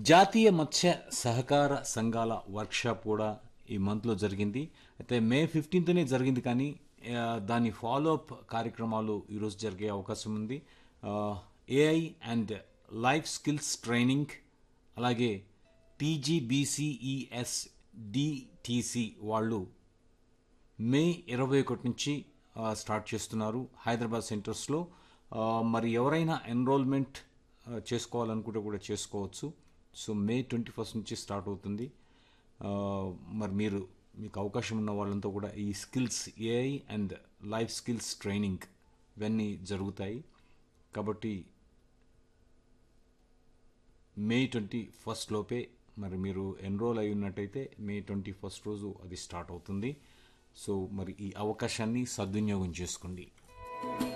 జాతీయ మత్స్య సహకార సంఘాల వర్క్షాప్ కూడా ఈ మంత్లో జరిగింది అయితే మే ఫిఫ్టీన్త్నే జరిగింది కానీ ఆ, దాని ఫాలోఅప్ కార్యక్రమాలు ఈరోజు జరిగే అవకాశం ఉంది AI and life skills training అలాగే టీజీబీసీఈఎస్ డిటిసి వాళ్ళు మే ఇరవై ఒకటి నుంచి ఆ, స్టార్ట్ చేస్తున్నారు హైదరాబాద్ సెంటర్స్లో ఆ, మరి ఎవరైనా ఎన్రోల్మెంట్ ఆ, చేసుకోవాలనుకుంటే కూడా చేసుకోవచ్చు సో మే ట్వంటీ ఫస్ట్ నుంచి స్టార్ట్ అవుతుంది ఆ, మరి మీరు మీకు అవకాశం ఉన్న వాళ్ళంతా కూడా ఈ skills AI and life skills training ఇవన్నీ జరుగుతాయి కాబట్టి మే ట్వంటీ ఫస్ట్ లోపే మరి మీరు ఎన్రోల్ అయి ఉన్నట్టయితే మే ట్వంటీ ఫస్ట్ రోజు అది స్టార్ట్ అవుతుంది సో మరి ఈ అవకాశాన్ని సద్వినియోగం చేసుకోండి